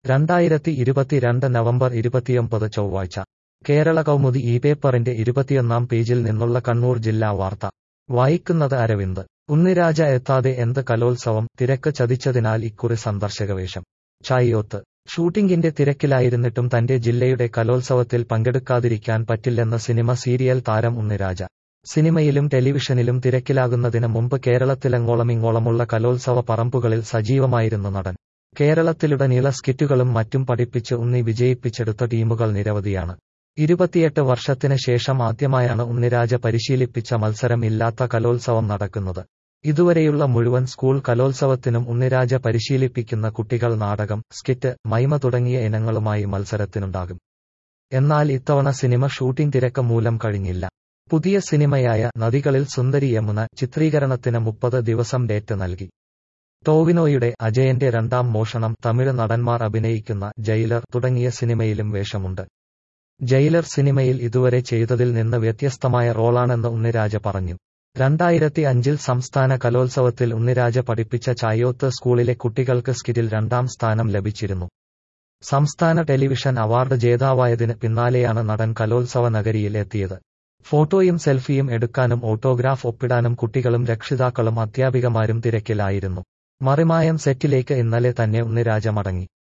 രണ്ടായിരത്തി ഇരുപത്തിരണ്ട് നവംബർ ഇരുപത്തിയൊമ്പത് ചൊവ്വാഴ്ച കേരള കൗമുദി ഈ പേപ്പറിന്റെ ഇരുപത്തിയൊന്നാം പേജിൽ നിന്നുള്ള കണ്ണൂർ ജില്ലാ വാർത്ത വായിക്കുന്നത് അരവിന്ദ് ഉണ്ണിരാജ എത്താതെ എന്ത് കലോത്സവം തിരക്ക് ചതിച്ചതിനാൽ ഇക്കുറി സന്ദർശകവേഷം ചായിയോത്ത് ഷൂട്ടിംഗിന്റെ തിരക്കിലായിരുന്നിട്ടും തന്റെ ജില്ലയുടെ കലോത്സവത്തിൽ പങ്കെടുക്കാതിരിക്കാൻ പറ്റില്ലെന്ന് സിനിമ സീരിയൽ താരം ഉണ്ണിരാജ സിനിമയിലും ടെലിവിഷനിലും തിരക്കിലാകുന്നതിന് മുമ്പ് കേരളത്തിലങ്ങോളമിങ്ങോളമുള്ള കലോത്സവ പറമ്പുകളിൽ സജീവമായിരുന്നു നടൻ കേരളത്തിലുടനീള സ്കിറ്റുകളും മറ്റും പഠിപ്പിച്ച് ഉണ്ണി വിജയിപ്പിച്ചെടുത്ത ടീമുകൾ നിരവധിയാണ് ഇരുപത്തിയെട്ട് വർഷത്തിന് ശേഷം ആദ്യമായാണ് ഉണ്ണിരാജ പരിശീലിപ്പിച്ച മത്സരം ഇല്ലാത്ത കലോത്സവം നടക്കുന്നത് ഇതുവരെയുള്ള മുഴുവൻ സ്കൂൾ കലോത്സവത്തിനും ഉണ്ണിരാജ പരിശീലിപ്പിക്കുന്ന കുട്ടികൾ നാടകം സ്കിറ്റ് മൈമ തുടങ്ങിയ ഇനങ്ങളുമായി മത്സരത്തിനുണ്ടാകും എന്നാൽ ഇത്തവണ സിനിമ ഷൂട്ടിംഗ് തിരക്ക് മൂലം കഴിഞ്ഞില്ല പുതിയ സിനിമയായ നദികളിൽ സുന്ദരി യമുന ചിത്രീകരണത്തിന് മുപ്പത് ദിവസം ഡേറ്റ് നൽകി ടോവിനോയുടെ അജയന്റെ രണ്ടാം മോഷണം തമിഴ് നടന്മാർ അഭിനയിക്കുന്ന ജയിലർ തുടങ്ങിയ സിനിമയിലും വേഷമുണ്ട് ജയിലർ സിനിമയിൽ ഇതുവരെ ചെയ്തതിൽ നിന്ന് വ്യത്യസ്തമായ റോളാണെന്ന് ഉണ്ണിരാജ പറഞ്ഞു രണ്ടായിരത്തി അഞ്ചിൽ സംസ്ഥാന കലോത്സവത്തിൽ ഉണ്ണിരാജ പഠിപ്പിച്ച ചായോത്ത് സ്കൂളിലെ കുട്ടികൾക്ക് സ്കിറ്റിൽ രണ്ടാം സ്ഥാനം ലഭിച്ചിരുന്നു സംസ്ഥാന ടെലിവിഷൻ അവാർഡ് ജേതാവായതിന് പിന്നാലെയാണ് നടൻ കലോത്സവ നഗരിയിൽ എത്തിയത് ഫോട്ടോയും സെൽഫിയും എടുക്കാനും ഓട്ടോഗ്രാഫ് ഒപ്പിടാനും കുട്ടികളും രക്ഷിതാക്കളും അധ്യാപികമാരും തിരക്കിലായിരുന്നു മറിമായം സെറ്റിലേക്ക് ഇന്നലെ തന്നെ ഉണ്ണിരാജ മടങ്ങി